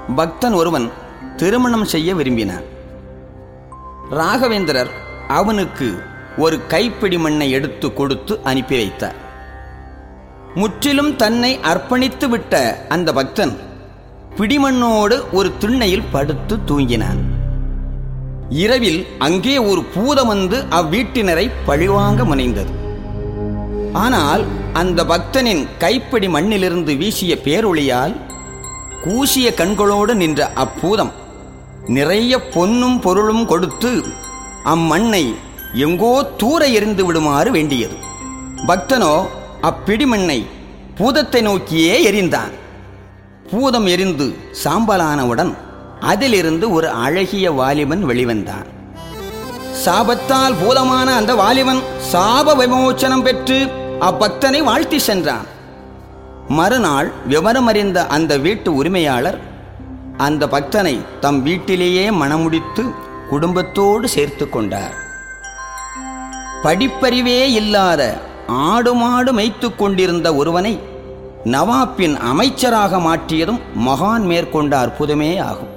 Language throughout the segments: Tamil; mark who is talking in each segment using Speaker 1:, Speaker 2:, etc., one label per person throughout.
Speaker 1: பக்தன் ஒருவன் திருமணம் செய்ய விரும்பினான் ராகவேந்திரர் அவனுக்கு ஒரு கைப்பிடி மண்ணை எடுத்து கொடுத்து அனுப்பி வைத்தார் முற்றிலும் தன்னை அர்ப்பணித்து விட்ட அந்த பக்தன் பிடிமண்ணோடு ஒரு திண்ணையில் படுத்து தூங்கினான் இரவில் அங்கே ஒரு பூதம் வந்து அவ்வீட்டினரை பழிவாங்க முனைந்தது ஆனால் அந்த பக்தனின் கைப்பிடி மண்ணிலிருந்து வீசிய பேரொளியால் கூசிய கண்களோடு நின்ற அப்பூதம் நிறைய பொன்னும் பொருளும் கொடுத்து அம்மண்ணை எங்கோ தூர எறிந்து விடுமாறு வேண்டியது பக்தனோ அப்பிடிமண்ணை பூதத்தை நோக்கியே எரிந்தான் பூதம் எரிந்து சாம்பலானவுடன் அதிலிருந்து ஒரு அழகிய வாலிபன் வெளிவந்தான் சாபத்தால் பூதமான அந்த வாலிபன் சாப விமோச்சனம் பெற்று அப்பக்தனை வாழ்த்தி சென்றான் மறுநாள் விவரமறிந்த அந்த வீட்டு உரிமையாளர் அந்த பக்தனை தம் வீட்டிலேயே மணமுடித்து குடும்பத்தோடு சேர்த்து கொண்டார் படிப்பறிவே இல்லாத ஆடு மாடு மேய்த்து கொண்டிருந்த ஒருவனை நவாப்பின் அமைச்சராக மாற்றியதும் மகான் மேற்கொண்ட அற்புதமே ஆகும்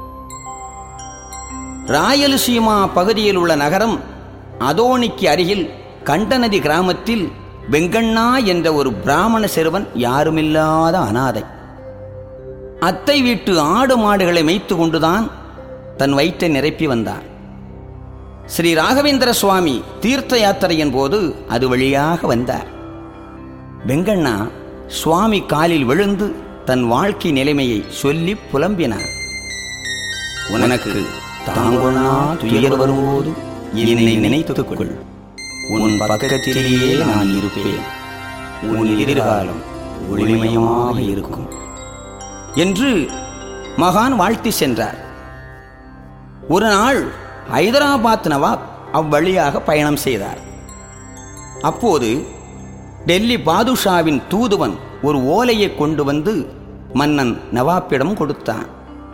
Speaker 1: ராயலசீமா பகுதியில் உள்ள நகரம் அதோனிக்கு அருகில் கண்டநதி கிராமத்தில் வெங்கண்ணா என்ற ஒரு பிராமண சிறுவன் யாருமில்லாத அனாதை அத்தை வீட்டு ஆடு மாடுகளை மேய்த்து கொண்டுதான் தன் வயிற்றை நிரப்பி வந்தார் ஸ்ரீ ராகவேந்திர சுவாமி தீர்த்த யாத்திரையின் போது அது வழியாக வந்தார் வெங்கண்ணா சுவாமி காலில் விழுந்து தன் வாழ்க்கை நிலைமையை சொல்லி புலம்பினார் உனக்கு தாங்கொண்ணா துயர் வரும்போது என்னை நினைத்துக் கொள் உன் பக்கத்திலேயே நான் இருப்பேன் உன் எதிர்காலம் ஒளிமயமாக இருக்கும் என்று மகான் வாழ்த்தி சென்றார் ஒரு நாள் ஹைதராபாத் நவாப் அவ்வழியாக பயணம் செய்தார் அப்போது டெல்லி பாதுஷாவின் தூதுவன் ஒரு ஓலையை கொண்டு வந்து மன்னன் நவாப்பிடம் கொடுத்தான்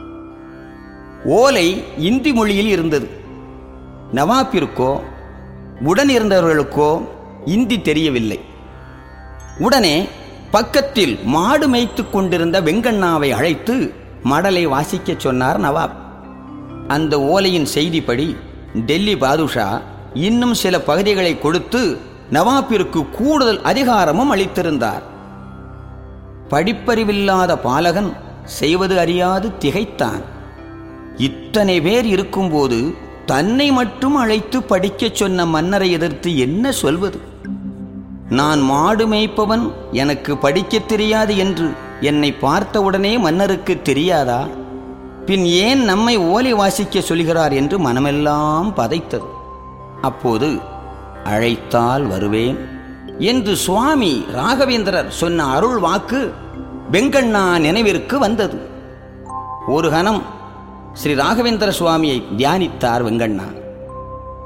Speaker 1: ஓலை இந்தி மொழியில் இருந்தது நவாப்பிற்கோ உடன் இருந்தவர்களுக்கோ இந்தி தெரியவில்லை உடனே பக்கத்தில் மாடு மேய்த்து கொண்டிருந்த வெங்கண்ணாவை அழைத்து மடலை வாசிக்கச் சொன்னார் நவாப் அந்த ஓலையின் செய்திப்படி டெல்லி பாதுஷா இன்னும் சில பகுதிகளை கொடுத்து நவாப்பிற்கு கூடுதல் அதிகாரமும் அளித்திருந்தார் படிப்பறிவில்லாத பாலகன் செய்வது அறியாது திகைத்தான் இத்தனை பேர் இருக்கும்போது தன்னை மட்டும் அழைத்து படிக்கச் சொன்ன மன்னரை எதிர்த்து என்ன சொல்வது நான் மாடு மேய்ப்பவன் எனக்கு படிக்கத் தெரியாது என்று என்னை பார்த்தவுடனே மன்னருக்கு தெரியாதா பின் ஏன் நம்மை ஓலை வாசிக்க சொல்கிறார் என்று மனமெல்லாம் பதைத்தது அப்போது அழைத்தால் வருவேன் என்று சுவாமி ராகவேந்திரர் சொன்ன அருள் வாக்கு வெங்கண்ணா நினைவிற்கு வந்தது ஒரு கணம் ஸ்ரீ ராகவேந்திர சுவாமியை தியானித்தார் வெங்கண்ணா